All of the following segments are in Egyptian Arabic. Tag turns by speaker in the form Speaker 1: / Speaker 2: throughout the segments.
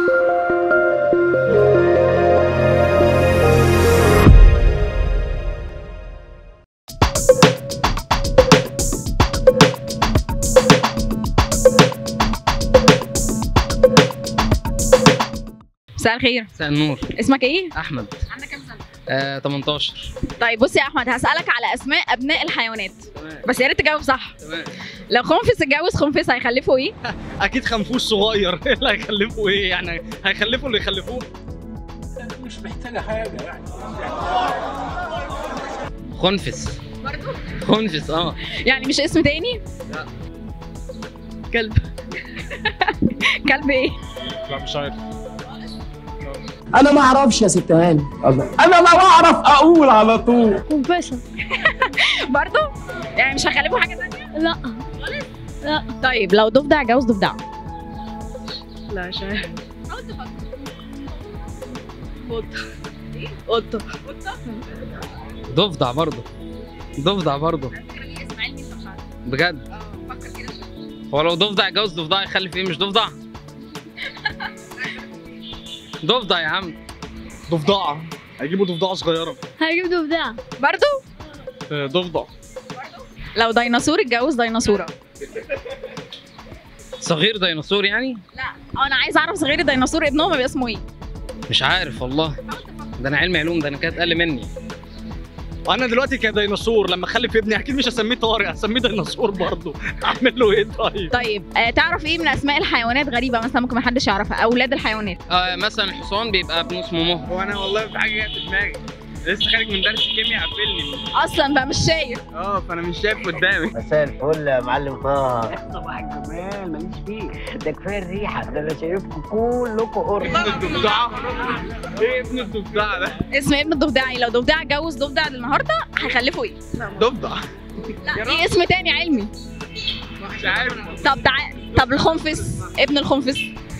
Speaker 1: مساء الخير
Speaker 2: مساء النور
Speaker 1: اسمك ايه
Speaker 2: احمد
Speaker 1: عندك كام سنه
Speaker 2: آه 18
Speaker 1: طيب بص يا احمد هسالك على اسماء ابناء الحيوانات
Speaker 2: تمام
Speaker 1: بس يا ريت تجاوب صح
Speaker 2: تمام
Speaker 1: لو خنفس اتجوز خنفس هيخلفوا ايه
Speaker 3: اكيد خنفوش صغير ايه اللي هيخلفوا ايه يعني هيخلفوا اللي يخلفوه
Speaker 4: مش محتاجه حاجه يعني
Speaker 2: خنفس
Speaker 1: برضه
Speaker 2: خنفس اه
Speaker 1: يعني مش اسم تاني
Speaker 2: لا.
Speaker 1: كلب كلب ايه
Speaker 3: لا مش عارف
Speaker 5: انا ما اعرفش يا ست هاني انا لو اعرف اقول على طول
Speaker 6: خنفسة
Speaker 1: برضه يعني مش هيخلفوا حاجه تانية
Speaker 6: لا لا
Speaker 1: طيب لو ضفدع جوز ضفدع
Speaker 6: لا مش عارف قطة قطة
Speaker 2: ضفدع برضه ضفدع برضه بجد هو لو ضفدع جوز ضفدع يخلف ايه مش ضفدع ضفدع يا عم
Speaker 3: ضفدعه هيجيبوا ضفدعه صغيره
Speaker 6: هجيب ضفدع
Speaker 1: برضه
Speaker 3: آه، ضفدع
Speaker 1: لو ديناصور اتجوز ديناصوره
Speaker 2: صغير ديناصور يعني
Speaker 1: لا انا عايز اعرف صغير الديناصور ابنهم يبقى اسمه ايه
Speaker 2: مش عارف والله ده انا علمي علوم ده انا كانت اقل مني
Speaker 3: انا دلوقتي كديناصور لما اخلف ابني اكيد مش هسميه طارق هسميه ديناصور برضه اعمل له ايه طيب
Speaker 1: طيب آه تعرف ايه من اسماء الحيوانات غريبه مثلا ممكن محدش يعرفها اولاد الحيوانات
Speaker 2: آه مثلا الحصان بيبقى ابنه اسمه مهر
Speaker 7: وانا والله في حاجه جت في دماغي لسه خارج من درس الكيمياء قفلني
Speaker 1: اصلا بقى مش شايف
Speaker 7: اه فانا مش شايف قدامي
Speaker 8: مساء الفل يا معلم طه
Speaker 5: صباح الجمال ماليش فيه ده كفايه الريحه ده انا شايفكم كلكم قرب
Speaker 7: ابن الضفدعه ايه ابن الضفدعه ده
Speaker 1: اسم ابن الضفدعي لو ضفدع اتجوز ضفدع النهارده هيخلفوا ايه
Speaker 7: ضفدع
Speaker 1: لا في اسم تاني علمي
Speaker 7: مش عارف
Speaker 1: طب تع... طب الخنفس ابن الخنفس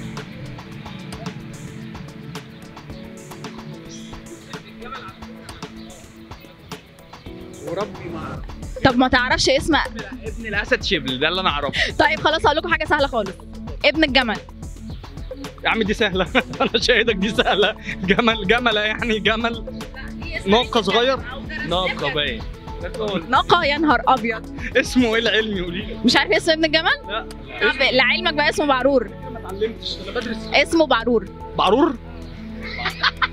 Speaker 7: وربي ما
Speaker 1: طب ما تعرفش اسم
Speaker 7: ابن الاسد شبل ده اللي انا اعرفه
Speaker 1: طيب خلاص هقول لكم حاجه سهله خالص ابن الجمل
Speaker 3: يا عم دي سهله انا شاهدك دي سهله جمل جمله يعني جمل ناقه صغير
Speaker 7: ناقه باين
Speaker 1: ناقه يا نهار ابيض
Speaker 3: اسمه ايه العلمي قولي لي
Speaker 1: مش عارف اسم ابن الجمل
Speaker 3: لا
Speaker 1: طب لعلمك بقى اسمه بعرور
Speaker 3: ما اتعلمتش انا بدرس
Speaker 1: اسمه بعرور
Speaker 3: بعرور